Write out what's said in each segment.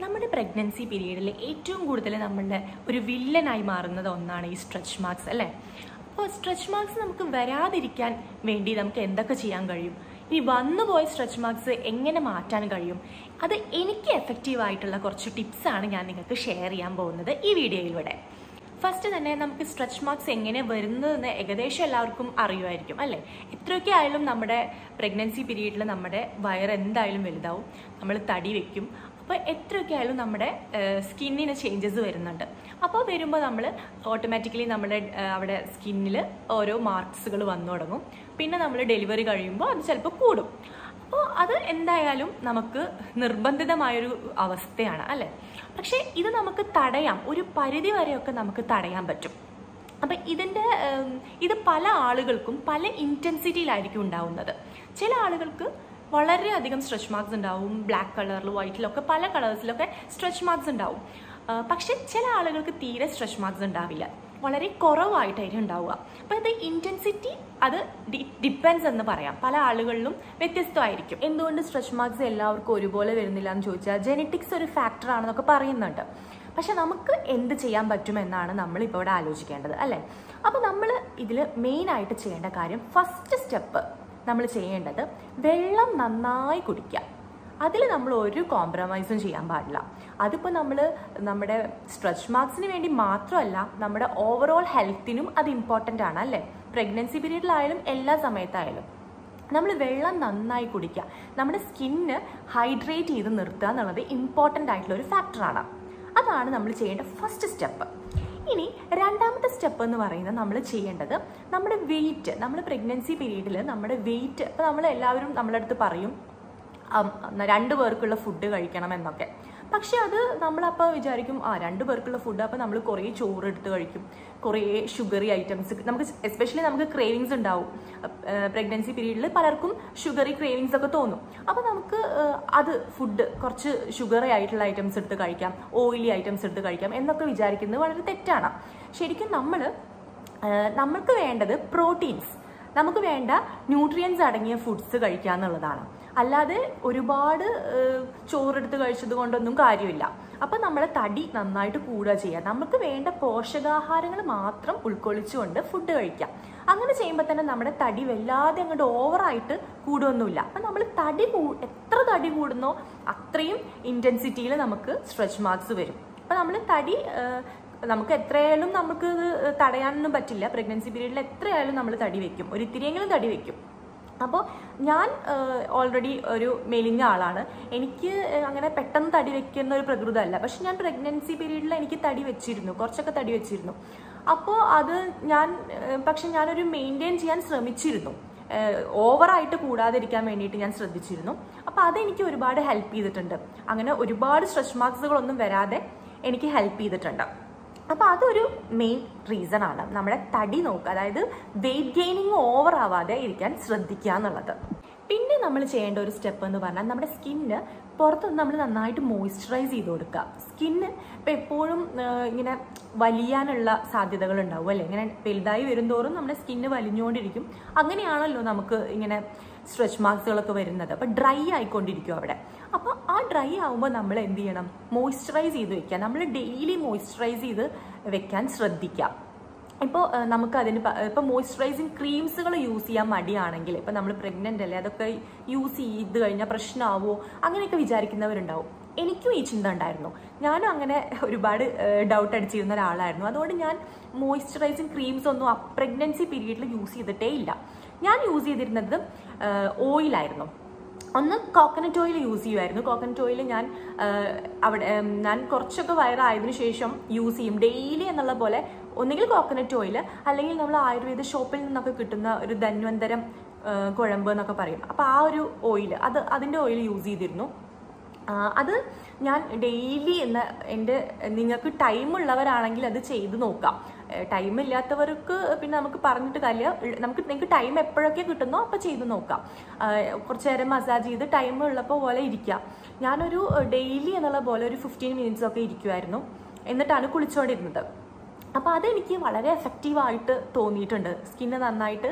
നമ്മുടെ പ്രഗ്നൻസി പീരീഡിൽ ഏറ്റവും കൂടുതൽ നമ്മളുടെ ഒരു വില്ലനായി മാറുന്നത് ഒന്നാണ് ഈ സ്ട്രെച്ച് മാർക്സ് അല്ലേ അപ്പോൾ സ്ട്രെച്ച് മാർക്സ് നമുക്ക് വരാതിരിക്കാൻ വേണ്ടി നമുക്ക് എന്തൊക്കെ ചെയ്യാൻ കഴിയും ഇനി വന്നുപോയ സ്ട്രെച്ച് മാർക്സ് എങ്ങനെ മാറ്റാൻ കഴിയും അത് എനിക്ക് എഫക്റ്റീവ് ആയിട്ടുള്ള കുറച്ച് ടിപ്സാണ് ഞാൻ നിങ്ങൾക്ക് ഷെയർ ചെയ്യാൻ പോകുന്നത് ഈ വീഡിയോയിലൂടെ ഫസ്റ്റ് തന്നെ നമുക്ക് സ്ട്രെച്ച് മാർക്സ് എങ്ങനെ വരുന്നതെന്ന് ഏകദേശം എല്ലാവർക്കും അറിയുമായിരിക്കും അല്ലേ എത്രയൊക്കെ ആയാലും നമ്മുടെ പ്രഗ്നൻസി പീരീഡിൽ നമ്മുടെ വയർ എന്തായാലും വലുതാവും നമ്മൾ തടി വെക്കും അപ്പോൾ എത്രയൊക്കെ ആയാലും നമ്മുടെ സ്കിന്നിന് ചേഞ്ചസ് വരുന്നുണ്ട് അപ്പോൾ വരുമ്പോൾ നമ്മൾ ഓട്ടോമാറ്റിക്കലി നമ്മുടെ ആ, അവിടെ സ്കിന്നിൽ ഓരോ മാർക്സുകൾ വന്നു തുടങ്ങും പിന്നെ നമ്മൾ ഡെലിവറി കഴിയുമ്പോൾ അത് ചിലപ്പോൾ കൂടും അപ്പോൾ അത് എന്തായാലും നമുക്ക് നിർബന്ധിതമായൊരു അവസ്ഥയാണ് അല്ലേ പക്ഷേ ഇത് നമുക്ക് തടയാം ഒരു പരിധി വരെയൊക്കെ നമുക്ക് തടയാൻ പറ്റും അപ്പം ഇതിൻ്റെ ഉം, ഇത് പല ആളുകൾക്കും പല ഇൻറ്റൻസിറ്റിയിലായിരിക്കും ഉണ്ടാവുന്നത് ചില ആളുകൾക്ക് വളരെയധികം സ്ട്രെച്ച് മാർക്സ് ഉണ്ടാവും ബ്ലാക്ക് കളറിൽ വൈറ്റിലൊക്കെ പല കളേഴ്സിലൊക്കെ സ്ട്രെച്ച് മാർക്സ് ഉണ്ടാവും ആ, പക്ഷെ ചില ആളുകൾക്ക് തീരെ സ്ട്രെച്ച് മാർക്സ് ഉണ്ടാവില്ല വളരെ കുറവായിട്ടായിരിക്കും ഉണ്ടാവുക അപ്പോൾ ഇത് ഇൻറ്റൻസിറ്റി അത് ഡിപ്പെൻസ് എന്ന് പറയാം പല ആളുകളിലും വ്യത്യസ്തമായിരിക്കും എന്തുകൊണ്ട് സ്ട്രെച്ച് മാർക്സ് എല്ലാവർക്കും ഒരുപോലെ വരുന്നില്ല എന്ന് ചോദിച്ചാൽ ജെനറ്റിക്സ് ഒരു ഫാക്ടർ ആണെന്നൊക്കെ പറയുന്നുണ്ട് പക്ഷെ നമുക്ക് എന്ത് ചെയ്യാൻ പറ്റുമെന്നാണ് നമ്മൾ ഇപ്പോൾ ഇവിടെ ആലോചിക്കേണ്ടത് അല്ലേ അപ്പോൾ നമ്മൾ ഇതിൽ മെയിനായിട്ട് ചെയ്യേണ്ട കാര്യം ഫസ്റ്റ് സ്റ്റെപ്പ് നമ്മൾ ചെയ്യേണ്ടത് വെള്ളം നന്നായി കുടിക്കുക അതിൽ നമ്മൾ ഒരു കോംപ്രമൈസും ചെയ്യാൻ പാടില്ല അതിപ്പോൾ നമ്മൾ നമ്മുടെ സ്ട്രെച്ച് മാർക്സിന് വേണ്ടി മാത്രമല്ല നമ്മുടെ ഓവറോൾ ഹെൽത്തിനും അത് ഇമ്പോർട്ടൻ്റ് ആണ് അല്ലേ പ്രഗ്നൻസി പീരീഡിലായാലും എല്ലാ സമയത്തായാലും നമ്മൾ വെള്ളം നന്നായി കുടിക്കുക നമ്മുടെ സ്കിന്ന് ഹൈഡ്രേറ്റ് ചെയ്ത് നിർത്തുക എന്നുള്ളത് ഇമ്പോർട്ടൻ്റ് ആയിട്ടുള്ള ഒരു ഫാക്ടറാണ് അതാണ് നമ്മൾ ചെയ്യേണ്ട ഫസ്റ്റ് സ്റ്റെപ്പ് ഇനി രണ്ടാമത്തെ സ്റ്റെപ്പ് എന്ന് പറയുന്നത് നമ്മൾ ചെയ്യേണ്ടത് നമ്മുടെ വെയിറ്റ് നമ്മൾ പ്രഗ്നൻസി പീരീഡിൽ നമ്മുടെ വെയിറ്റ് ഇപ്പോൾ നമ്മൾ എല്ലാവരും നമ്മളെ അടുത്ത് പറയും അം, രണ്ട് പേർക്കുള്ള ഫുഡ് കഴിക്കണം എന്നൊക്കെ പക്ഷെ അത് നമ്മളപ്പോൾ വിചാരിക്കും ആ രണ്ട് പേർക്കുള്ള ഫുഡ് അപ്പോൾ നമ്മൾ കുറേ ചോറ് എടുത്ത് കഴിക്കും കുറേ ഷുഗറി ഐറ്റംസ് നമുക്ക് എസ്പെഷ്യലി നമുക്ക് ക്രേവിങ്സ് ഉണ്ടാവും പ്രഗ്നൻസി പീരീഡിൽ പലർക്കും ഷുഗറി ക്രേവിങ്സ് ഒക്കെ തോന്നും അപ്പോൾ നമുക്ക് ആ, അത് ഫുഡ് കുറച്ച് ഷുഗറി ആയിട്ടുള്ള ഐറ്റംസ് എടുത്ത് കഴിക്കാം ഓയിലി ഐറ്റംസ് എടുത്ത് കഴിക്കാം എന്നൊക്കെ വിചാരിക്കുന്നത് വളരെ തെറ്റാണ് ശരിക്കും നമ്മൾ നമ്മൾക്ക് വേണ്ടത് പ്രോട്ടീൻസ് നമുക്ക് വേണ്ട ന്യൂട്രിയൻസ് അടങ്ങിയ ഫുഡ്സ് കഴിക്കുക എന്നുള്ളതാണ് അല്ലാതെ ഒരുപാട് ഏഹ്, ചോറെടുത്ത് കഴിച്ചത് കൊണ്ടൊന്നും കാര്യമില്ല അപ്പം നമ്മുടെ തടി നന്നായിട്ട് കൂടുക ചെയ്യുക നമുക്ക് വേണ്ട പോഷകാഹാരങ്ങൾ മാത്രം ഉൾക്കൊള്ളിച്ചുകൊണ്ട് ഫുഡ് കഴിക്കാം അങ്ങനെ ചെയ്യുമ്പോൾ തന്നെ നമ്മുടെ തടി വല്ലാതെ അങ്ങോട്ട് ഓവറായിട്ട് കൂടുമൊന്നുമില്ല അപ്പം നമ്മൾ തടി കൂ എത്ര തടി കൂടുന്നോ അത്രയും ഇൻറ്റൻസിറ്റിയിൽ നമുക്ക് സ്ട്രെച്ച് മാർക്സ് വരും അപ്പം നമ്മൾ തടി ഏഹ്, നമുക്ക് എത്രയായാലും നമുക്ക് ഇത് തടയാനൊന്നും പറ്റില്ല പ്രഗ്നൻസി പീരീഡിൽ എത്രയായാലും നമ്മൾ തടി വെക്കും ഒരു ഇത്തിരിയെങ്കിലും തടി വെക്കും അപ്പോൾ ഞാൻ ഓൾറെഡി ഒരു മെലിഞ്ഞ ആളാണ് എനിക്ക് ഏഹ്, അങ്ങനെ പെട്ടെന്ന് തടി വെക്കുന്ന ഒരു പ്രകൃതമല്ല പക്ഷെ ഞാൻ പ്രഗ്നൻസി പീരീഡിൽ എനിക്ക് തടി വെച്ചിരുന്നു കുറച്ചൊക്കെ തടി വെച്ചിരുന്നു അപ്പോൾ അത് ഞാൻ ഏഹ്, പക്ഷെ ഞാനൊരു മെയിൻറ്റെയിൻ ചെയ്യാൻ ശ്രമിച്ചിരുന്നു ഓവറായിട്ട് കൂടാതിരിക്കാൻ വേണ്ടിയിട്ട് ഞാൻ ശ്രദ്ധിച്ചിരുന്നു അപ്പോൾ അതെനിക്ക് ഒരുപാട് ഹെൽപ്പ് ചെയ്തിട്ടുണ്ട് അങ്ങനെ ഒരുപാട് സ്ട്രെച്ച് മാർക്സുകളൊന്നും വരാതെ എനിക്ക് ഹെൽപ്പ് ചെയ്തിട്ടുണ്ട് അപ്പോൾ അതൊരു മെയിൻ റീസൺ ആണ് നമ്മുടെ തടി നോക്കുക അതായത് വെയിറ്റ് ഗെയിനിങ് ഓവർ ആവാതെ ഇരിക്കാൻ ശ്രദ്ധിക്കുക എന്നുള്ളത് പിന്നെ നമ്മൾ ചെയ്യേണ്ട ഒരു സ്റ്റെപ്പ് എന്ന് പറഞ്ഞാൽ നമ്മുടെ സ്കിന്ന് പുറത്തുനിന്ന് നമ്മൾ നന്നായിട്ട് മോയ്സ്ചറൈസ് ചെയ്ത് കൊടുക്കുക സ്കിന്ന് ഇപ്പം എപ്പോഴും ആ, ഇങ്ങനെ വലിയാനുള്ള സാധ്യതകൾ ഉണ്ടാവും അല്ലേ ഇങ്ങനെ വലുതായി വരുന്തോറും നമ്മുടെ സ്കിന്ന് വലിഞ്ഞുകൊണ്ടിരിക്കും അങ്ങനെയാണല്ലോ നമുക്ക് ഇങ്ങനെ സ്ട്രെച്ച് മാർക്സുകളൊക്കെ വരുന്നത് അപ്പം ഡ്രൈ ആയിക്കൊണ്ടിരിക്കും അവിടെ അപ്പോൾ ആ ഡ്രൈ ആകുമ്പോൾ നമ്മൾ എന്ത് ചെയ്യണം മോയ്സ്ചറൈസ് ചെയ്ത് വെക്കുക നമ്മൾ ഡെയിലി മോയ്സ്ചറൈസ് ചെയ്ത് വെക്കാൻ ശ്രദ്ധിക്കുക ഇപ്പോൾ നമുക്ക് അതിന് ഇപ്പോൾ മോയ്സ്ചറൈസിങ് ക്രീംസുകൾ യൂസ് ചെയ്യാൻ മടിയാണെങ്കിൽ ഇപ്പോൾ നമ്മൾ പ്രഗ്നൻ്റ് അല്ലേ അതൊക്കെ യൂസ് ചെയ്ത് കഴിഞ്ഞാൽ പ്രശ്നമാവോ അങ്ങനെയൊക്കെ വിചാരിക്കുന്നവരുണ്ടാവും എനിക്കും ഈ ചിന്ത ഉണ്ടായിരുന്നു ഞാനും അങ്ങനെ ഒരുപാട് ഡൗട്ട് അടിച്ചിരുന്ന ഒരാളായിരുന്നു അതുകൊണ്ട് ഞാൻ മോയ്സ്ചറൈസിങ് ക്രീംസ് ഒന്നും പ്രഗ്നൻസി പീരീഡിൽ യൂസ് ചെയ്തിട്ടേ ഇല്ല ഞാൻ യൂസ് ചെയ്തിരുന്നത് ഓയിലായിരുന്നു ഒന്ന് കോക്കനട്ട് ഓയിൽ യൂസ് ചെയ്യുമായിരുന്നു കോക്കനട്ട് ഓയിൽ ഞാൻ ആ, അവിടെ ഉം, ഞാൻ കുറച്ചൊക്കെ വയറായതിനു ശേഷം യൂസ് ചെയ്യും ഡെയിലി എന്നുള്ള പോലെ ഒന്നുകിൽ കോക്കനട്ട് ഓയിൽ അല്ലെങ്കിൽ നമ്മൾ ആയുർവേദ ഷോപ്പിൽ നിന്നൊക്കെ കിട്ടുന്ന ഒരു ധന്വന്തരം ആ, കുഴമ്പ് എന്നൊക്കെ പറയും അപ്പോൾ ആ ഒരു ഓയിൽ അത് അതിൻ്റെ ഓയിൽ യൂസ് ചെയ്തിരുന്നു ആ, അത് ഞാൻ ഡെയിലി എന്ന എൻ്റെ നിങ്ങൾക്ക് ടൈം ഉള്ളവരാണെങ്കിൽ അത് ചെയ്ത് നോക്കാം ടൈം ഇല്ലാത്തവർക്ക് പിന്നെ നമുക്ക് പറഞ്ഞിട്ട് കാര്യമില്ല ഉള്ള- നമുക്ക് നിങ്ങൾക്ക് ടൈം എപ്പോഴൊക്കെ കിട്ടുന്നോ അപ്പോൾ ചെയ്ത് നോക്കാം ആ, കുറച്ച് നേരം മസാജ് ചെയ്ത് ടൈം ഉള്ളപ്പോൾ പോലെ ഇരിക്കുക ഞാനൊരു ഡെയിലി എന്നുള്ള പോലെ ഒരു ഫിഫ്റ്റീൻ മിനിറ്റ്സ് ഒക്കെ ഇരിക്കുമായിരുന്നു എന്നിട്ടാണ് കുളിച്ചുകൊണ്ടിരുന്നത് അപ്പോൾ അതെനിക്ക് വളരെ എഫക്റ്റീവായിട്ട് തോന്നിയിട്ടുണ്ട് സ്കിന്ന് നന്നായിട്ട്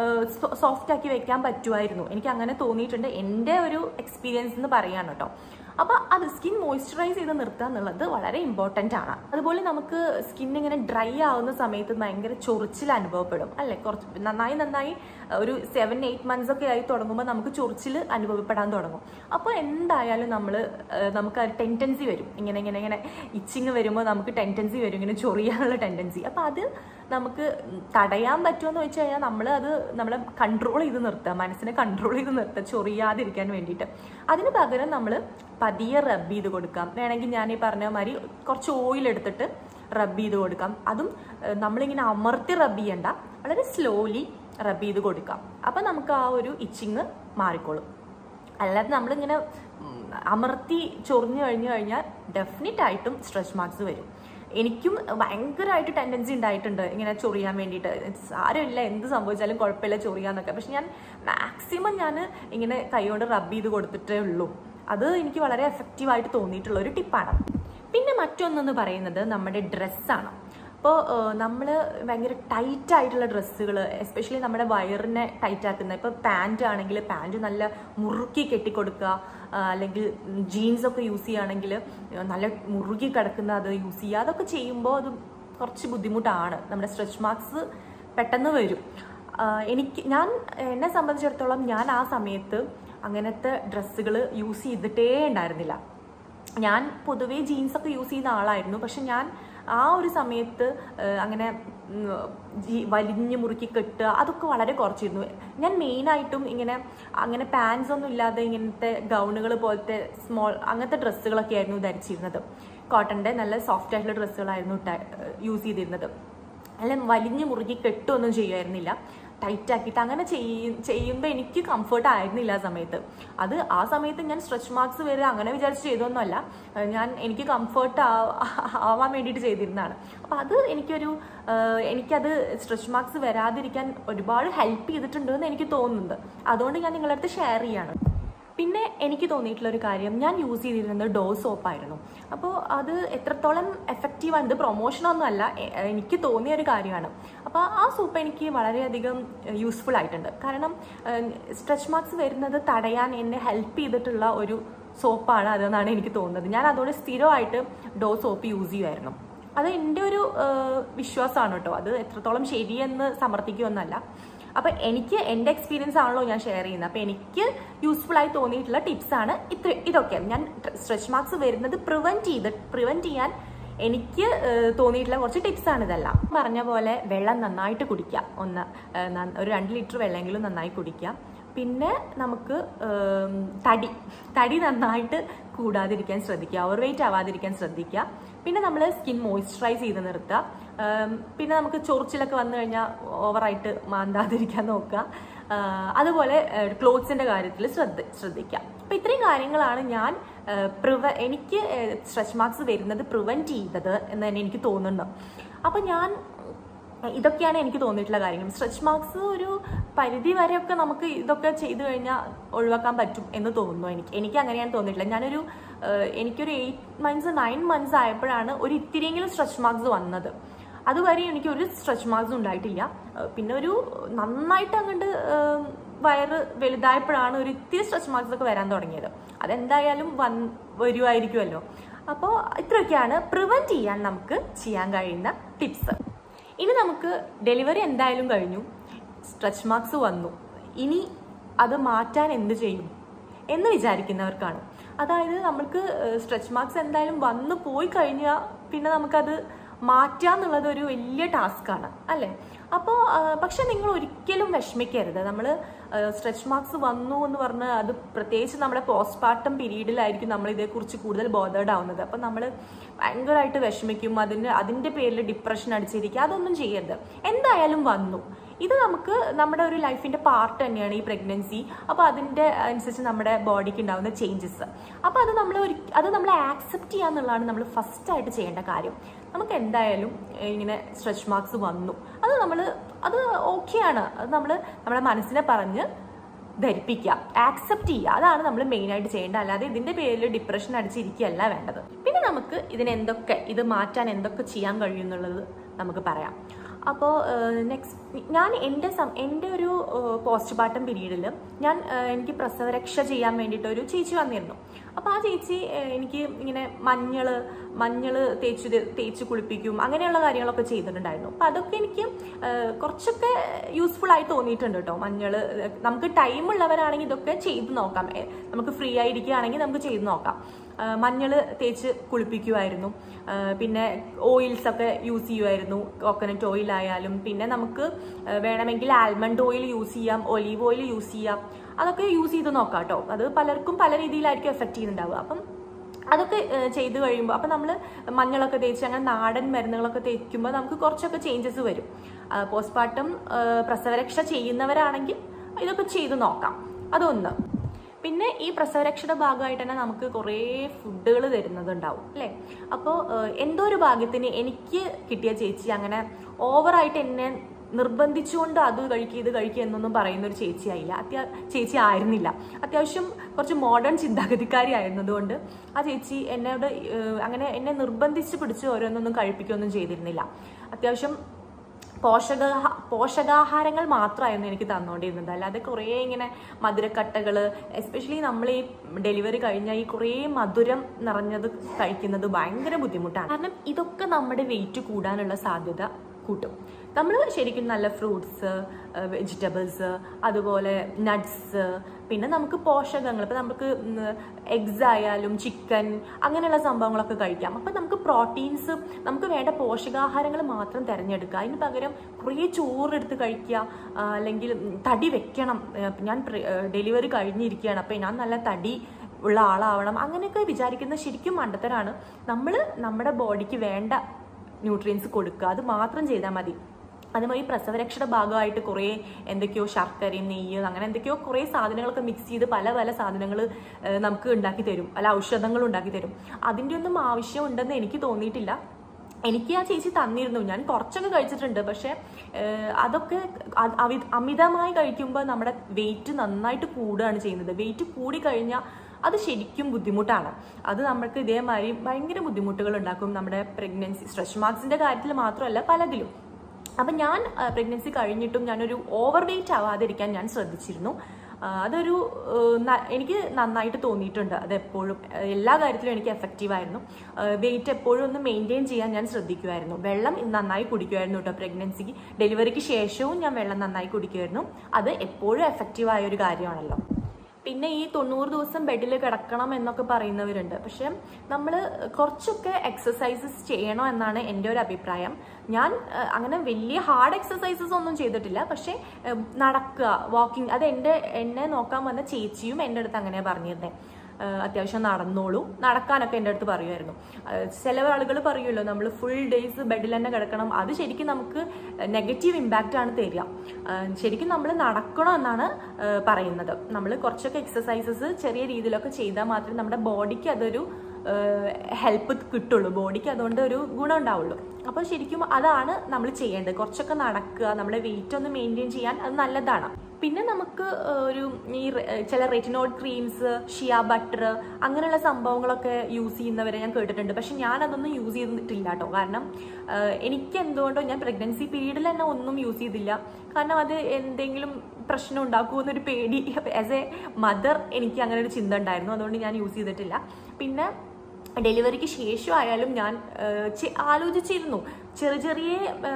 സോഫ്റ്റ് ആക്കി വെക്കാൻ പറ്റുമായിരുന്നു എനിക്ക് അങ്ങനെ തോന്നിയിട്ടുണ്ട് എൻ്റെ ഒരു എക്സ്പീരിയൻസ് എന്ന് പറയാണ് കേട്ടോ അപ്പോൾ അത് സ്കിൻ മോയ്സ്ചറൈസ് ചെയ്ത് നിർത്തുക എന്നുള്ളത് വളരെ ഇമ്പോർട്ടൻ്റ് ആണ് അതുപോലെ നമുക്ക് സ്കിൻ ഇങ്ങനെ ഡ്രൈ ആവുന്ന സമയത്ത് ഭയങ്കര ചൊറിച്ചിൽ അനുഭവപ്പെടും അല്ലേ കുറച്ച് നന്നായി നന്നായി ഒരു സെവൻ എയ്റ്റ് മന്ത്സ് ഒക്കെ ആയി തുടങ്ങുമ്പോൾ നമുക്ക് ചൊറിച്ചിൽ അനുഭവപ്പെടാൻ തുടങ്ങും അപ്പോൾ എന്തായാലും നമ്മൾ നമുക്ക് ആ ടെൻഡൻസി വരും ഇങ്ങനെ ഇങ്ങനെ ഇങ്ങനെ ഇച്ചിങ് വരുമ്പോൾ നമുക്ക് ടെൻഡൻസി വരും ഇങ്ങനെ ചൊറിയാനുള്ള ടെൻഡൻസി അപ്പോൾ അത് നമുക്ക് തടയാൻ പറ്റുമെന്ന് വെച്ച് കഴിഞ്ഞാൽ നമ്മൾ അത് നമ്മളെ കൺട്രോൾ ചെയ്ത് നിർത്തുക മനസ്സിനെ കൺട്രോൾ ചെയ്ത് നിർത്തുക ചൊറിയാതിരിക്കാൻ വേണ്ടിയിട്ട് അതിന് പകരം നമ്മൾ പതിയെ റബ്ബ് ചെയ്ത് കൊടുക്കാം വേണമെങ്കിൽ ഞാൻ ഈ പറഞ്ഞ മാതിരി കുറച്ച് ഓയിൽ എടുത്തിട്ട് റബ്ബ് ചെയ്ത് കൊടുക്കാം അതും ഏഹ്, നമ്മളിങ്ങനെ അമർത്തി റബ്ബ് ചെയ്യണ്ട വളരെ സ്ലോലി റബ്ബ് ചെയ്ത് കൊടുക്കാം അപ്പം നമുക്ക് ആ ഒരു ഇച്ചിങ് മാറിക്കോളും അല്ലാതെ നമ്മളിങ്ങനെ ഉം, അമർത്തി ചൊറിഞ്ഞു കഴിഞ്ഞു കഴിഞ്ഞാൽ ഡെഫിനറ്റ് ആയിട്ടും സ്ട്രെച്ച് മാർക്സ് വരും എനിക്കും ഭയങ്കരമായിട്ട് ടെൻഡൻസി ഉണ്ടായിട്ടുണ്ട് ഇങ്ങനെ ചൊറിയാൻ വേണ്ടിയിട്ട് സാരമില്ല എന്ത് സംഭവിച്ചാലും കുഴപ്പമില്ല ചൊറിയാന്നൊക്കെ പക്ഷെ ഞാൻ മാക്സിമം ഞാൻ ഇങ്ങനെ കൈകൊണ്ട് റബ്ബ് ചെയ്ത് കൊടുത്തിട്ടേ ഉള്ളൂ അത് എനിക്ക് വളരെ എഫക്റ്റീവായിട്ട് തോന്നിയിട്ടുള്ള ഒരു ടിപ്പാണ് പിന്നെ മറ്റൊന്നെന്ന് പറയുന്നത് നമ്മുടെ ഡ്രസ്സാണ് അപ്പോൾ നമ്മൾ ഭയങ്കര ടൈറ്റ് ആയിട്ടുള്ള ഡ്രസ്സുകൾ എസ്പെഷ്യലി നമ്മുടെ വയറിനെ ടൈറ്റ് ആക്കുന്ന ഇപ്പോൾ പാൻറ് ആണെങ്കിൽ പാൻറ് നല്ല മുറുക്കി കെട്ടിക്കൊടുക്കുക ആ, അല്ലെങ്കിൽ ജീൻസ് ഒക്കെ യൂസ് ചെയ്യുകയാണെങ്കിൽ നല്ല മുറുകി കിടക്കുന്ന അത് യൂസ് ചെയ്യുക അതൊക്കെ ചെയ്യുമ്പോൾ അത് കുറച്ച് ബുദ്ധിമുട്ടാണ് നമ്മുടെ സ്ട്രെച്ച് മാർക്സ് പെട്ടെന്ന് വരും ആ, എനിക്ക് ഞാൻ എന്നെ സംബന്ധിച്ചിടത്തോളം ഞാൻ ആ സമയത്ത് അങ്ങനത്തെ ഡ്രസ്സുകൾ യൂസ് ചെയ്തിട്ടേ ഉണ്ടായിരുന്നില്ല ഞാൻ പൊതുവേ ജീൻസ് ഒക്കെ യൂസ് ചെയ്യുന്ന ആളായിരുന്നു പക്ഷെ ഞാൻ ആ ഒരു സമയത്ത് ഏഹ്, അങ്ങനെ ഉം, ജി- വലിഞ്ഞ് മുറുക്കി കെട്ടുക അതൊക്കെ വളരെ കുറച്ചിരുന്നു ഞാൻ മെയിനായിട്ടും ഇങ്ങനെ അങ്ങനെ പാൻസ് ഒന്നും ഇല്ലാതെ ഇങ്ങനത്തെ ഗൗണുകൾ പോലത്തെ സ്മോൾ അങ്ങനത്തെ ഡ്രസ്സുകളൊക്കെ ആയിരുന്നു ധരിച്ചിരുന്നത് കോട്ടൻ്റെ നല്ല സോഫ്റ്റ് ആയിട്ടുള്ള ഡ്രസ്സുകളായിരുന്നു യൂസ് ചെയ്തിരുന്നത് അല്ല വലിഞ്ഞ് മുറുകി കെട്ടുമൊന്നും ചെയ്യുമായിരുന്നില്ല ടൈറ്റ് ആക്കിയിട്ട് അങ്ങനെ ചെയ്യും ചെയ്യുമ്പോൾ എനിക്ക് കംഫർട്ട് ആയിരുന്നില്ല ആ സമയത്ത് അത് ആ സമയത്ത് ഞാൻ സ്ട്രെച്ച് മാർക്സ് വരെ അങ്ങനെ വിചാരിച്ച് ചെയ്തൊന്നുമല്ല ഏഹ് ഞാൻ എനിക്ക് കംഫർട്ട് ആവാൻ വേണ്ടിയിട്ട് ചെയ്തിരുന്നതാണ് അപ്പോൾ അത് എനിക്കൊരു ഏഹ് എനിക്കത് സ്ട്രെച്ച് മാർക്സ് വരാതിരിക്കാൻ ഒരുപാട് ഹെൽപ്പ് ചെയ്തിട്ടുണ്ടെന്ന് എനിക്ക് തോന്നുന്നുണ്ട് അതുകൊണ്ട് ഞാൻ നിങ്ങളുടെ അടുത്ത് ഷെയർ ചെയ്യാണ് പിന്നെ എനിക്ക് തോന്നിയിട്ടുള്ള ഒരു കാര്യം ഞാൻ യൂസ് ചെയ്തിരുന്നത് ഡോ സോപ്പായിരുന്നു അപ്പോൾ അത് എത്രത്തോളം എഫക്റ്റീവാണ് ഇത് പ്രൊമോഷനൊന്നും അല്ല എ- എനിക്ക് തോന്നിയ ഒരു കാര്യമാണ് അപ്പോൾ ആ സോപ്പ് എനിക്ക് വളരെയധികം യൂസ്ഫുൾ ആയിട്ടുണ്ട് കാരണം സ്ട്രെച്ച് മാർക്സ് വരുന്നത് തടയാൻ എന്നെ ഹെൽപ്പ് ചെയ്തിട്ടുള്ള ഒരു സോപ്പാണ് അതെന്നാണ് എനിക്ക് തോന്നുന്നത് ഞാൻ അതുകൊണ്ട് സ്ഥിരമായിട്ട് ഡോ സോപ്പ് യൂസ് ചെയ്യുമായിരുന്നു അത് എൻ്റെ ഒരു വിശ്വാസമാണ് കേട്ടോ അത് എത്രത്തോളം ശരിയെന്ന് സമർത്ഥിക്കുമെന്നല്ല അപ്പൊ എനിക്ക് എൻ്റെ എക്സ്പീരിയൻസ് ആണല്ലോ ഞാൻ ഷെയർ ചെയ്യുന്നത് അപ്പൊ എനിക്ക് യൂസ്ഫുൾ ആയി തോന്നിയിട്ടുള്ള ടിപ്സ് ആണ് ഇത്ര ഇതൊക്കെ ഞാൻ സ്ട്രെച്ച് മാർക്സ് വരുന്നത് പ്രിവെന്റ് ചെയ്ത് പ്രിവെന്റ് ചെയ്യാൻ എനിക്ക് ഏഹ്, തോന്നിയിട്ടുള്ള കുറച്ച് ടിപ്സ് ആണ് ഇതെല്ലാം പറഞ്ഞ പോലെ വെള്ളം നന്നായിട്ട് കുടിക്കുക ഒന്ന് ഏഹ്, നന്ന- ഒരു രണ്ട് ലിറ്റർ വെള്ളമെങ്കിലും നന്നായി കുടിക്കുക പിന്നെ നമുക്ക് ഏം, തടി തടി നന്നായിട്ട് കൂടാതിരിക്കാൻ ശ്രദ്ധിക്കുക ഓവർ വെയിറ്റ് ആവാതിരിക്കാൻ ശ്രദ്ധിക്കുക പിന്നെ നമ്മൾ സ്കിൻ മോയ്സ്ചറൈസ് ചെയ്ത് നിർത്തുക ഏം, പിന്നെ നമുക്ക് ചൊറിച്ചിലൊക്കെ വന്നു കഴിഞ്ഞാൽ ഓവറായിട്ട് മാന്താതിരിക്കാൻ നോക്കുക ആ, അതുപോലെ ക്ലോത്ത്സിന്റെ കാര്യത്തിൽ ശ്രദ്ധ ശ്രദ്ധിക്കുക അപ്പൊ ഇത്രയും കാര്യങ്ങളാണ് ഞാൻ പ്രിവ എനിക്ക് സ്ട്രെച്ച് മാർക്സ് വരുന്നത് പ്രിവെന്റ് ചെയ്തത് എന്ന് തന്നെ എനിക്ക് തോന്നുന്നുണ്ട് അപ്പൊ ഞാൻ ഇതൊക്കെയാണ് എനിക്ക് തോന്നിയിട്ടുള്ള കാര്യങ്ങൾ സ്ട്രെച്ച് മാർക്സ് ഒരു പരിധി വരെയൊക്കെ നമുക്ക് ഇതൊക്കെ ചെയ്തു കഴിഞ്ഞാൽ ഒഴിവാക്കാൻ പറ്റും എന്ന് തോന്നുന്നു എനിക്ക് എനിക്ക് അങ്ങനെയാണ് തോന്നിയിട്ടില്ല ഞാനൊരു ഏഹ്, എനിക്കൊരു എയ്റ്റ് മന്ത്സ് നയൻ മന്ത്സ് ആയപ്പോഴാണ് ഒരു ഇത്തിരിയെങ്കിലും സ്ട്രെച്ച് മാർക്സ് വന്നത് അതുവരെ എനിക്ക് ഒരു സ്ട്രെച്ച് മാർക്സ് ഉണ്ടായിട്ടില്ല ഏഹ്, പിന്നെ ഒരു നന്നായിട്ട് അങ്ങോട്ട് ഏഹ്, വയറ് വലുതായപ്പോഴാണ് ഒരു ഇത്തിരി സ്ട്രെച്ച് മാർക്സ് ഒക്കെ വരാൻ തുടങ്ങിയത് അതെന്തായാലും വൻ വരുമായിരിക്കുമല്ലോ അപ്പോൾ ഇത്രയൊക്കെയാണ് പ്രിവെന്റ് ചെയ്യാൻ നമുക്ക് ചെയ്യാൻ കഴിയുന്ന ടിപ്സ് ഇനി നമുക്ക് ഡെലിവറി എന്തായാലും കഴിഞ്ഞു സ്ട്രെച്ച് മാർക്സ് വന്നു ഇനി അത് മാറ്റാൻ എന്ത് ചെയ്യും എന്ന് വിചാരിക്കുന്നവർക്കാണ് അതായത് നമുക്ക് സ്ട്രെച്ച് മാർക്സ് എന്തായാലും വന്നു പോയി കഴിഞ്ഞാൽ പിന്നെ നമുക്കത് മാറ്റുക എന്നുള്ളത് ഒരു വലിയ ടാസ്ക്കാണ് അല്ലേ അപ്പോൾ പക്ഷെ നിങ്ങൾ ഒരിക്കലും വിഷമിക്കരുത് നമ്മൾ സ്ട്രെച്ച് മാർക്സ് വന്നു എന്ന് പറഞ്ഞ് അത് പ്രത്യേകിച്ച് നമ്മുടെ പോസ്റ്റ്പാർട്ടം പീരീഡിലായിരിക്കും നമ്മൾ ഇതേക്കുറിച്ച് കൂടുതൽ ബോധേഡ് ആവുന്നത് അപ്പം നമ്മൾ ഭയങ്കരമായിട്ട് വിഷമിക്കും അതിന് അതിൻ്റെ പേരിൽ ഡിപ്രഷൻ അടിച്ചിരിക്കുക അതൊന്നും ചെയ്യരുത് എന്തായാലും വന്നു ഇത് നമുക്ക് നമ്മുടെ ഒരു ലൈഫിന്റെ പാർട്ട് തന്നെയാണ് ഈ പ്രഗ്നൻസി അപ്പോൾ അതിൻ്റെ അനുസരിച്ച് നമ്മുടെ ബോഡിക്ക് ഉണ്ടാകുന്ന ചേഞ്ചസ് അപ്പോൾ അത് നമ്മൾ ഒരു അത് നമ്മൾ ആക്സെപ്റ്റ് ചെയ്യുക എന്നുള്ളതാണ് നമ്മൾ ഫസ്റ്റ് ആയിട്ട് ചെയ്യേണ്ട കാര്യം നമുക്ക് എന്തായാലും ഏഹ്, ഇങ്ങനെ സ്ട്രെച്ച് മാർക്സ് വന്നു അത് നമ്മൾ അത് ഓക്കെയാണ് അത് നമ്മൾ നമ്മുടെ മനസ്സിനെ പറഞ്ഞ് ധരിപ്പിക്കുക ആക്സെപ്റ്റ് ചെയ്യുക അതാണ് നമ്മൾ മെയിൻ ആയിട്ട് ചെയ്യേണ്ടത് അല്ലാതെ ഇതിന്റെ പേരിൽ ഡിപ്രഷൻ അടിച്ചിരിക്കുകയല്ല വേണ്ടത് പിന്നെ നമുക്ക് ഇതിനെന്തൊക്കെ ഇത് മാറ്റാൻ എന്തൊക്കെ ചെയ്യാൻ കഴിയും എന്നുള്ളത് നമുക്ക് പറയാം അപ്പോൾ നെക്സ്റ്റ് ഞാൻ എൻ്റെ സം എൻ്റെ ഒരു പോസ്റ്റ് പാർട്ടം പീരീഡിൽ ഞാൻ ഏഹ്, എനിക്ക് പ്രസവരക്ഷ ചെയ്യാൻ വേണ്ടിയിട്ട് ഒരു ചേച്ചി വന്നിരുന്നു അപ്പോൾ ആ ചേച്ചി ഏഹ്, എനിക്ക് ഇങ്ങനെ മഞ്ഞൾ മഞ്ഞൾ തേച്ച് ഇത് തേച്ച് കുളിപ്പിക്കും അങ്ങനെയുള്ള കാര്യങ്ങളൊക്കെ ചെയ്തിട്ടുണ്ടായിരുന്നു അപ്പോൾ അതൊക്കെ എനിക്ക് ഏഹ്, കുറച്ചൊക്കെ യൂസ്ഫുൾ ആയി തോന്നിയിട്ടുണ്ട് കേട്ടോ മഞ്ഞൾ നമുക്ക് ടൈം ഉള്ളവരാണെങ്കിൽ ഇതൊക്കെ ചെയ്ത് നോക്കാം ഏഹ്, നമുക്ക് ഫ്രീ ആയിരിക്കുകയാണെങ്കിൽ നമുക്ക് ചെയ്ത് നോക്കാം മഞ്ഞൾ തേച്ച് കുളിപ്പിക്കുമായിരുന്നു ആ, പിന്നെ ഓയിൽസ് ഒക്കെ യൂസ് ചെയ്യുമായിരുന്നു കോക്കനട്ട് ഓയിൽ ആയാലും പിന്നെ നമുക്ക് ആ, വേണമെങ്കിൽ ആൽമണ്ട് ഓയിൽ യൂസ് ചെയ്യാം ഒലീവ് ഓയിൽ യൂസ് ചെയ്യാം അതൊക്കെ യൂസ് ചെയ്ത് നോക്കാം കേട്ടോ അത് പലർക്കും പല രീതിയിലായിരിക്കും എഫക്റ്റ് ചെയ്യുന്നുണ്ടാവുക അപ്പം അതൊക്കെ ഏഹ്, ചെയ്ത് കഴിയുമ്പോൾ അപ്പം നമ്മൾ മഞ്ഞളൊക്കെ തേച്ച് അങ്ങനെ നാടൻ മരുന്നുകളൊക്കെ തേക്കുമ്പോൾ നമുക്ക് കുറച്ചൊക്കെ ചേഞ്ചസ് വരും പോസ്റ്റ്മോർട്ടം പ്രസവരക്ഷ ചെയ്യുന്നവരാണെങ്കിൽ ഇതൊക്കെ ചെയ്ത് നോക്കാം അതൊന്ന് പിന്നെ ഈ പ്രസവരക്ഷയുടെ ഭാഗമായിട്ട് തന്നെ നമുക്ക് കുറേ ഫുഡുകൾ തരുന്നതുണ്ടാവും അല്ലേ അപ്പോൾ എന്തോ ഒരു ഭാഗ്യത്തിന് എനിക്ക് കിട്ടിയ ചേച്ചി അങ്ങനെ ഓവറായിട്ട് എന്നെ നിർബന്ധിച്ചുകൊണ്ട് അത് കഴിക്കുക ഇത് കഴിക്കുക എന്നൊന്നും പറയുന്ന ഒരു ചേച്ചി ആയില്ല അത്യാ ചേച്ചി ആയിരുന്നില്ല അത്യാവശ്യം കുറച്ച് മോഡേൺ ചിന്താഗതിക്കാരി ആയിരുന്നതുകൊണ്ട് ആ ചേച്ചി എന്നോട് ഏഹ്, അങ്ങനെ എന്നെ നിർബന്ധിച്ച് പിടിച്ച് ഓരോന്നൊന്നും കഴിപ്പിക്കുകയൊന്നും ചെയ്തിരുന്നില്ല അത്യാവശ്യം പോഷക പോഷകാഹാരങ്ങൾ മാത്രമായിരുന്നു എനിക്ക് തന്നുകൊണ്ടിരുന്നത് അല്ലാതെ കുറേ ഇങ്ങനെ മധുരക്കട്ടകൾ എസ്പെഷ്യലി നമ്മൾ ഈ ഡെലിവറി കഴിഞ്ഞാൽ ഈ കുറേ മധുരം നിറഞ്ഞത് കഴിക്കുന്നത് ഭയങ്കര ബുദ്ധിമുട്ടാണ് കാരണം ഇതൊക്കെ നമ്മുടെ വെയിറ്റ് കൂടാനുള്ള സാധ്യത കൂട്ടും നമ്മൾ ശരിക്കും നല്ല ഫ്രൂട്ട്സ് വെജിറ്റബിൾസ് അതുപോലെ നട്ട്സ് പിന്നെ നമുക്ക് പോഷകങ്ങൾ ഇപ്പം നമുക്ക് എഗ്സ് ആയാലും ചിക്കൻ അങ്ങനെയുള്ള സംഭവങ്ങളൊക്കെ കഴിക്കാം അപ്പം നമുക്ക് പ്രോട്ടീൻസ് നമുക്ക് വേണ്ട പോഷകാഹാരങ്ങൾ മാത്രം തിരഞ്ഞെടുക്കുക അതിന് പകരം കുറേ ചോറെടുത്ത് കഴിക്കുക ആ, അല്ലെങ്കിൽ ഉം, തടി വെക്കണം ഏ, ഞാൻ ഡെലിവറി കഴിഞ്ഞിരിക്കുകയാണ് അപ്പം ഞാൻ നല്ല തടി ഉള്ള ആളാവണം അങ്ങനെയൊക്കെ വിചാരിക്കുന്ന ശരിക്കും മണ്ടത്തരാണ് നമ്മൾ നമ്മുടെ ബോഡിക്ക് വേണ്ട ന്യൂട്രിയൻസ് കൊടുക്കുക അത് മാത്രം ചെയ്താൽ മതി അതുമായി പ്രസവരക്ഷയുടെ ഭാഗമായിട്ട് കുറേ എന്തൊക്കെയോ ശർക്കരയും നെയ്യ് അങ്ങനെ എന്തൊക്കെയോ കുറേ സാധനങ്ങളൊക്കെ മിക്സ് ചെയ്ത് പല പല സാധനങ്ങൾ നമുക്ക് ഉണ്ടാക്കി തരും അല്ല ഔഷധങ്ങൾ ഉണ്ടാക്കി തരും അതിൻ്റെ ഒന്നും ആവശ്യമുണ്ടെന്ന് എനിക്ക് തോന്നിയിട്ടില്ല എനിക്ക് ആ ചേച്ചി തന്നിരുന്നു ഞാൻ കുറച്ചൊക്കെ കഴിച്ചിട്ടുണ്ട് പക്ഷെ ഏഹ്, അതൊക്കെ അ- അവി- അമിതമായി കഴിക്കുമ്പോൾ നമ്മുടെ വെയിറ്റ് നന്നായിട്ട് കൂടുകയാണ് ചെയ്യുന്നത് വെയിറ്റ് കൂടി കഴിഞ്ഞാൽ അത് ശരിക്കും ബുദ്ധിമുട്ടാണ് അത് നമ്മൾക്ക് ഇതേമാതിരി ഭയങ്കര ബുദ്ധിമുട്ടുകൾ ഉണ്ടാക്കും നമ്മുടെ പ്രഗ്നൻസി സ്ട്രെച്ച് മാർക്സിന്റെ കാര്യത്തിൽ മാത്രമല്ല പലതിലും അപ്പം ഞാൻ പ്രഗ്നൻസി കഴിഞ്ഞിട്ടും ഞാനൊരു ഓവർ വെയിറ്റ് ആവാതിരിക്കാൻ ഞാൻ ശ്രദ്ധിച്ചിരുന്നു ആ, അതൊരു ഏഹ്, ന- എനിക്ക് നന്നായിട്ട് തോന്നിയിട്ടുണ്ട് അത് എപ്പോഴും ഏഹ്, എല്ലാ കാര്യത്തിലും എനിക്ക് എഫക്റ്റീവ് ആയിരുന്നു വെയിറ്റ് എപ്പോഴും ഒന്ന് മെയിൻറ്റെയിൻ ചെയ്യാൻ ഞാൻ ശ്രദ്ധിക്കുമായിരുന്നു വെള്ളം നന്നായി കുടിക്കുമായിരുന്നു കേട്ടോ പ്രഗ്നൻസിക്ക് ഡെലിവറിക്ക് ശേഷവും ഞാൻ വെള്ളം നന്നായി കുടിക്കുമായിരുന്നു അത് എപ്പോഴും എഫക്റ്റീവ് ആയ ഒരു കാര്യമാണല്ലോ പിന്നെ ഈ തൊണ്ണൂറ് ദിവസം ബെഡിൽ കിടക്കണം എന്നൊക്കെ പറയുന്നവരുണ്ട് പക്ഷെ നമ്മൾ കുറച്ചൊക്കെ എക്സസൈസസ് ചെയ്യണം എന്നാണ് എൻ്റെ ഒരു അഭിപ്രായം ഞാൻ ഏഹ്, അങ്ങനെ വലിയ ഹാർഡ് എക്സസൈസസ് ഒന്നും ചെയ്തിട്ടില്ല പക്ഷെ ഏഹ്, നടക്കുക വാക്കിംഗ് അത് എൻ്റെ എന്നെ നോക്കാൻ വന്ന ചേച്ചിയും എൻ്റെ അടുത്ത് അങ്ങനെ പറഞ്ഞിരുന്നേ ഏഹ്, അത്യാവശ്യം നടന്നോളൂ നടക്കാനൊക്കെ എൻ്റെ അടുത്ത് പറയുമായിരുന്നു ഏഹ്, ചില ആളുകൾ പറയുമല്ലോ നമ്മൾ ഫുൾ ഡേയ്സ് ബെഡിൽ തന്നെ കിടക്കണം അത് ശരിക്കും നമുക്ക് നെഗറ്റീവ് ഇമ്പാക്റ്റ് ആണ് തരിക ഏഹ്, ശരിക്കും നമ്മൾ നടക്കണം എന്നാണ് ഏഹ്, പറയുന്നത് നമ്മൾ കുറച്ചൊക്കെ എക്സസൈസസ് ചെറിയ രീതിയിലൊക്കെ ചെയ്താൽ മാത്രമേ നമ്മുടെ ബോഡിക്ക് അതൊരു ഹെൽപ്പ് കിട്ടുള്ളൂ ബോഡിക്ക് അതുകൊണ്ട് ഒരു ഗുണം ഉണ്ടാവുള്ളൂ അപ്പോൾ ശരിക്കും അതാണ് നമ്മൾ ചെയ്യേണ്ടത് കുറച്ചൊക്കെ നടക്കുക നമ്മുടെ വെയിറ്റ് ഒന്ന് മെയിൻറ്റെയിൻ ചെയ്യാൻ അത് നല്ലതാണ് പിന്നെ നമുക്ക് ഏഹ്, ഒരു ഈ റെ- ഏഹ്, ചില റെറ്റിനോഡ് ക്രീംസ് ഷിയ ബട്ടർ അങ്ങനെയുള്ള സംഭവങ്ങളൊക്കെ യൂസ് ചെയ്യുന്നവരെ ഞാൻ കേട്ടിട്ടുണ്ട് പക്ഷെ ഞാൻ അതൊന്നും യൂസ് ചെയ്തിട്ടില്ല കേട്ടോ കാരണം ഏഹ്, എനിക്ക് എന്തുകൊണ്ടോ ഞാൻ പ്രഗ്നൻസി പീരീഡിൽ തന്നെ ഒന്നും യൂസ് ചെയ്തില്ല കാരണം അത് എന്തെങ്കിലും പ്രശ്നം ഉണ്ടാക്കുമോ എന്നൊരു പേടി ആസ് എ മദർ എനിക്ക് അങ്ങനെ ഒരു ചിന്ത ഉണ്ടായിരുന്നു അതുകൊണ്ട് ഞാൻ യൂസ് ചെയ്തിട്ടില്ല പിന്നെ ഡെലിവറിക്ക് ശേഷമായാലും ഞാൻ ഏഹ്, ചെ- ആലോചിച്ചിരുന്നു ചെറിയ ചെറിയ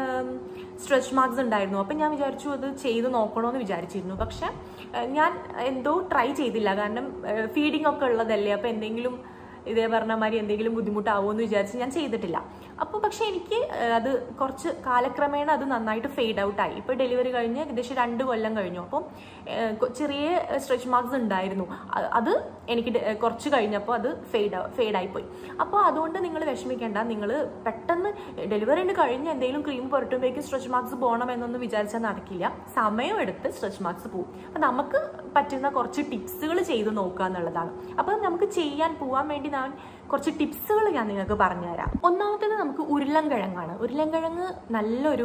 സ്ട്രെച്ച് മാർക്സ് ഉണ്ടായിരുന്നു അപ്പം ഞാൻ വിചാരിച്ചു അത് ചെയ്ത് നോക്കണമെന്ന് വിചാരിച്ചിരുന്നു പക്ഷെ ഏഹ്, ഞാൻ എന്തോ ട്രൈ ചെയ്തില്ല കാരണം ഫീഡിംഗ് ഒക്കെ ഉള്ളതല്ലേ അപ്പം എന്തെങ്കിലും ഇതേ പറഞ്ഞ മാതിരി എന്തെങ്കിലും ബുദ്ധിമുട്ടാവുമോ എന്ന് വിചാരിച്ച് ഞാൻ ചെയ്തിട്ടില്ല അപ്പോൾ പക്ഷെ എനിക്ക് ഏഹ്, അത് കുറച്ച് കാലക്രമേണ അത് നന്നായിട്ട് ഫെയ്ഡ് ഔട്ട് ആയി ഇപ്പോൾ ഡെലിവറി കഴിഞ്ഞ് ഏകദേശം രണ്ട് കൊല്ലം കഴിഞ്ഞു അപ്പം ഏഹ്, കൊ- ചെറിയ സ്ട്രെച്ച് മാർക്സ് ഉണ്ടായിരുന്നു അ- അത് എനിക്ക് ഡെ- കുറച്ച് കഴിഞ്ഞപ്പോൾ അത് ഫെയ്ഡ് ഫെയ്ഡ് ആയിപ്പോയി അപ്പോൾ അതുകൊണ്ട് നിങ്ങൾ വിഷമിക്കേണ്ട നിങ്ങൾ പെട്ടെന്ന് ഡെലിവറി കഴിഞ്ഞ് എന്തെങ്കിലും ക്രീം പുരട്ടുമ്പോഴേക്കും സ്ട്രെച്ച് മാർക്സ് പോകണം എന്നൊന്നും വിചാരിച്ചാൽ നടക്കില്ല സമയമെടുത്ത് സ്ട്രെച്ച് മാർക്സ് പോകും അപ്പം നമുക്ക് പറ്റുന്ന കുറച്ച് ടിപ്സുകൾ ചെയ്ത് നോക്കുക എന്നുള്ളതാണ് അപ്പം നമുക്ക് ചെയ്യാൻ പോകാൻ വേണ്ടി ഞാൻ കുറച്ച് ടിപ്സുകൾ ഞാൻ നിങ്ങൾക്ക് പറഞ്ഞുതരാം ഒന്നാമത്തേത് നമുക്ക് ഉരുളൻകിഴങ്ങാണ് ഉരുളൻകിഴങ്ങ് നല്ലൊരു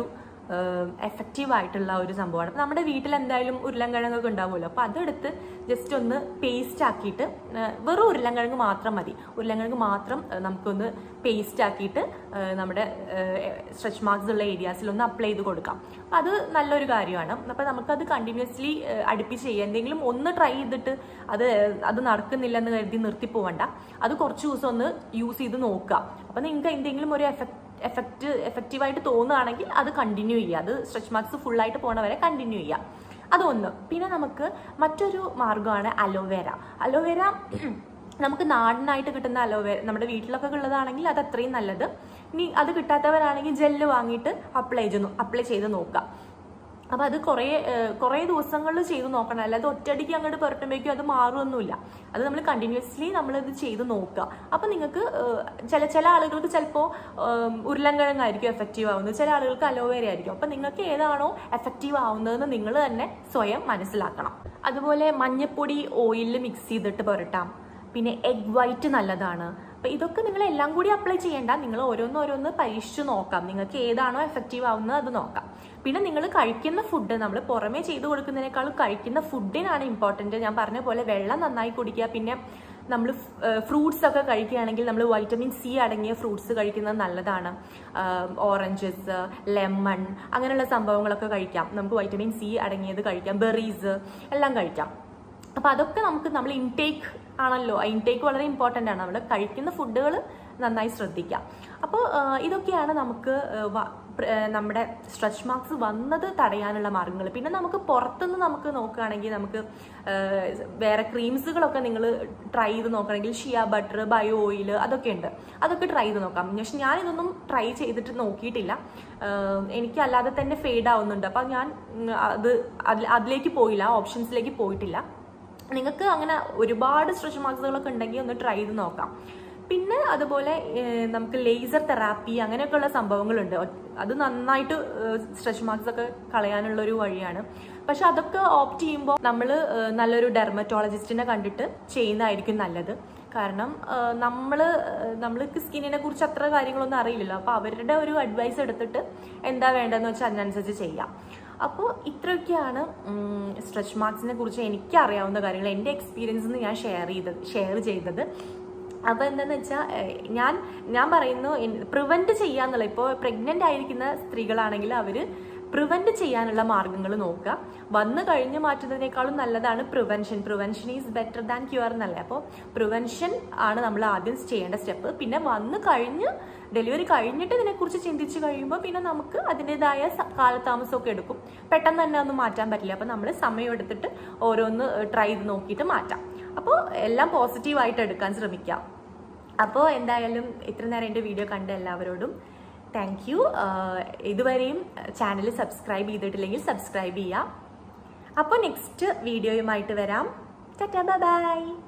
എഫക്റ്റീവ് ആയിട്ടുള്ള ഒരു സംഭവമാണ് അപ്പോൾ നമ്മുടെ വീട്ടിൽ എന്തായാലും ഉരുളൻകിഴങ്ങൊക്കെ ഉണ്ടാവുമല്ലോ അപ്പോൾ അതെടുത്ത് ജസ്റ്റ് ഒന്ന് പേസ്റ്റ് ആക്കിയിട്ട് ആ, വെറും ഉരുളൻകിഴങ്ങ് മാത്രം മതി ഉരുളൻകിഴങ്ങ് മാത്രം ആ, നമുക്കൊന്ന് പേസ്റ്റ് ആക്കിയിട്ട് ആ, നമ്മുടെ സ്ട്രെച്ച് മാർക്സ് ഉള്ള ഏരിയാസിൽ ഒന്ന് അപ്ലൈ ചെയ്ത് കൊടുക്കാം അപ്പോൾ അത് നല്ലൊരു കാര്യമാണ് അപ്പോൾ നമുക്കത് കണ്ടിന്യൂസ്ലി അടുപ്പിച്ച് ചെയ്യാം എന്തെങ്കിലും ഒന്ന് ട്രൈ ചെയ്തിട്ട് അത് അത് നടക്കുന്നില്ലെന്ന് കരുതി നിർത്തി പോവണ്ട അത് കുറച്ച് ദിവസം ഒന്ന് യൂസ് ചെയ്ത് നോക്കുക അപ്പോൾ നിങ്ങൾക്ക് എന്തെങ്കിലും ഒരു എഫക്ട് എഫക്റ്റ് എഫക്റ്റീവായിട്ട് തോന്നുകയാണെങ്കിൽ അത് കണ്ടിന്യൂ ചെയ്യുക അത് സ്ട്രെച്ച് മാർക്സ് ഫുള്ളായിട്ട് പോണ വരെ കണ്ടിന്യൂ ചെയ്യുക അതൊന്ന് പിന്നെ നമുക്ക് മറ്റൊരു മാർഗ്ഗമാണ് അലോവേര അലോവേര നമുക്ക് നാടനായിട്ട് കിട്ടുന്ന അലോവേര നമ്മുടെ വീട്ടിലൊക്കെ ഉള്ളതാണെങ്കിൽ അത് അത്രയും നല്ലത് ഇനി അത് കിട്ടാത്തവരാണെങ്കിൽ ജെല്ല് വാങ്ങിയിട്ട് അപ്ലൈ ചെയ്ത് അപ്ലൈ ചെയ്ത് നോക്കുക അപ്പം അത് കുറേ ഏഹ്, കുറേ ദിവസങ്ങളിൽ ചെയ്ത് നോക്കണം അല്ലാതെ ഒറ്റയടിക്ക് അങ്ങോട്ട് പുരട്ടുമ്പോഴേക്കും അത് മാറുമൊന്നുമില്ല അത് നമ്മൾ കണ്ടിന്യൂസ്ലി നമ്മളിത് ചെയ്ത് നോക്കുക അപ്പം നിങ്ങൾക്ക് ഏഹ്, ചില ചില ആളുകൾക്ക് ചിലപ്പോൾ ഉരുളൻകിഴങ്ങായിരിക്കും എഫക്റ്റീവ് ആവുന്നത് ചില ആളുകൾക്ക് അലോവേര ആയിരിക്കും അപ്പം നിങ്ങൾക്ക് ഏതാണോ എഫക്റ്റീവ് ആവുന്നതെന്ന് നിങ്ങൾ തന്നെ സ്വയം മനസ്സിലാക്കണം അതുപോലെ മഞ്ഞപ്പൊടി ഓയിലിൽ മിക്സ് ചെയ്തിട്ട് പുരട്ടാം പിന്നെ എഗ് വൈറ്റ് നല്ലതാണ് അപ്പം ഇതൊക്കെ നിങ്ങൾ എല്ലാം കൂടി അപ്ലൈ ചെയ്യേണ്ട നിങ്ങൾ ഓരോന്ന് ഓരോന്ന് പരീക്ഷിച്ച് നോക്കാം നിങ്ങൾക്ക് ഏതാണോ എഫക്റ്റീവ് ആവുന്നത് അത് നോക്കാം പിന്നെ നിങ്ങൾ കഴിക്കുന്ന ഫുഡ് നമ്മൾ പുറമേ ചെയ്തു കൊടുക്കുന്നതിനേക്കാളും കഴിക്കുന്ന ഫുഡിനാണ് ഇമ്പോർട്ടൻറ്റ് ഞാൻ പറഞ്ഞ പോലെ വെള്ളം നന്നായി കുടിക്കുക പിന്നെ നമ്മൾ ഫ്രൂട്ട്സ് ഒക്കെ കഴിക്കുകയാണെങ്കിൽ നമ്മൾ വൈറ്റമിൻ സി അടങ്ങിയ ഫ്രൂട്ട്സ് കഴിക്കുന്നത് നല്ലതാണ് ഓറഞ്ചസ് ലെമൺ അങ്ങനെയുള്ള സംഭവങ്ങളൊക്കെ കഴിക്കാം നമുക്ക് വൈറ്റമിൻ സി അടങ്ങിയത് കഴിക്കാം ബെറീസ് എല്ലാം കഴിക്കാം അപ്പോൾ അതൊക്കെ നമുക്ക് നമ്മൾ ഇൻടേക്ക് ആണല്ലോ ഇൻടേക്ക് വളരെ ഇമ്പോർട്ടൻ്റ് ആണ് നമ്മൾ കഴിക്കുന്ന ഫുഡുകൾ നന്നായി ശ്രദ്ധിക്കാം അപ്പോൾ ഇതൊക്കെയാണ് നമുക്ക് ആ, വ- പ്ര- ആ, നമ്മുടെ സ്ട്രെച്ച് മാർക്സ് വന്നത് തടയാനുള്ള മാർഗ്ഗങ്ങൾ പിന്നെ നമുക്ക് പുറത്തുനിന്ന് നമുക്ക് നോക്കുകയാണെങ്കിൽ നമുക്ക് ആ, വേറെ ക്രീംസുകളൊക്കെ നിങ്ങൾ ട്രൈ ചെയ്ത് നോക്കണമെങ്കിൽ ഷിയ ബട്ടർ ബയോ ഓയിൽ അതൊക്കെ ഉണ്ട് അതൊക്കെ ട്രൈ ചെയ്ത് നോക്കാം പക്ഷെ ഞാനിതൊന്നും ട്രൈ ചെയ്തിട്ട് നോക്കിയിട്ടില്ല ആ, എനിക്ക് അല്ലാതെ തന്നെ ഫെയ്ഡ് ആവുന്നുണ്ട് അപ്പം ഞാൻ ഉം, അത് അതിൽ- അതിലേക്ക് പോയില്ല ഓപ്ഷൻസിലേക്ക് പോയിട്ടില്ല നിങ്ങൾക്ക് അങ്ങനെ ഒരുപാട് സ്ട്രെച്ച് മാർക്സുകളൊക്കെ ഉണ്ടെങ്കിൽ ഒന്ന് ട്രൈ ചെയ്ത് നോക്കാം പിന്നെ അതുപോലെ ഏഹ്, നമുക്ക് ലേസർ തെറാപ്പി അങ്ങനെയൊക്കെയുള്ള സംഭവങ്ങളുണ്ട് ഒ- അത് നന്നായിട്ട് സ്ട്രെച്ച് മാർക്സ് ഒക്കെ കളയാനുള്ള ഒരു വഴിയാണ് പക്ഷെ അതൊക്കെ ഓപ്റ്റ് ചെയ്യുമ്പോൾ നമ്മൾ നല്ലൊരു ഡെർമറ്റോളജിസ്റ്റിനെ കണ്ടിട്ട് ചെയ്യുന്നതായിരിക്കും നല്ലത് കാരണം നമ്മൾ നമ്മൾക്ക് സ്കിന്നിനെ കുറിച്ച് അത്ര കാര്യങ്ങളൊന്നും അറിയില്ലല്ലോ അപ്പോൾ അവരുടെ ഒരു അഡ്വൈസ് എടുത്തിട്ട് എന്താ വേണ്ടതെന്ന് വെച്ചാൽ അതിനനുസരിച്ച് ചെയ്യാം അപ്പോൾ ഇത്രയൊക്കെയാണ് സ്ട്രെച്ച് മാർക്സിനെ കുറിച്ച് എനിക്ക് അറിയാവുന്ന കാര്യങ്ങൾ എൻ്റെ എക്സ്പീരിയൻസിൽ നിന്ന് ഞാൻ ഷെയർ ചെയ്തത് ഷെയർ ചെയ്തത് അപ്പോൾ എന്താണെന്ന് വെച്ചാൽ ഞാൻ ഞാൻ പറയുന്നു പ്രിവെൻറ്റ് ചെയ്യാന്നുള്ള ഇപ്പോൾ പ്രഗ്നൻ്റ് ആയിരിക്കുന്ന സ്ത്രീകളാണെങ്കിൽ അവർ പ്രിവെൻറ്റ് ചെയ്യാനുള്ള മാർഗ്ഗങ്ങൾ നോക്കുക വന്നു കഴിഞ്ഞ് മാറ്റുന്നതിനേക്കാളും നല്ലതാണ് prevention prevention is better than cure എന്നല്ലേ അപ്പോൾ പ്രിവെൻഷൻ ആണ് നമ്മൾ ആദ്യം ചെയ്യേണ്ട സ്റ്റെപ്പ് പിന്നെ വന്നു കഴിഞ്ഞ് ഡെലിവറി കഴിഞ്ഞിട്ട് ഇതിനെക്കുറിച്ച് ചിന്തിച്ച് കഴിയുമ്പോൾ പിന്നെ നമുക്ക് അതിൻ്റെതായ സ- കാലതാമസമൊക്കെ എടുക്കും പെട്ടെന്ന് തന്നെ ഒന്നും മാറ്റാൻ പറ്റില്ല അപ്പോൾ നമ്മൾ സമയം എടുത്തിട്ട് ഓരോന്ന് ട്രൈ ചെയ്ത് നോക്കിയിട്ട് മാറ്റാം അപ്പോൾ എല്ലാം പോസിറ്റീവായിട്ട് എടുക്കാൻ ശ്രമിക്കാം അപ്പോൾ എന്തായാലും ഇത്ര നേരം എൻ്റെ വീഡിയോ കണ്ട എല്ലാവരോടും താങ്ക് യു ഇതുവരെയും ചാനൽ സബ്സ്ക്രൈബ് ചെയ്തിട്ടില്ലെങ്കിൽ സബ്സ്ക്രൈബ് ചെയ്യാം അപ്പോൾ നെക്സ്റ്റ് വീഡിയോയുമായിട്ട് വരാം ടാറ്റാ ബൈ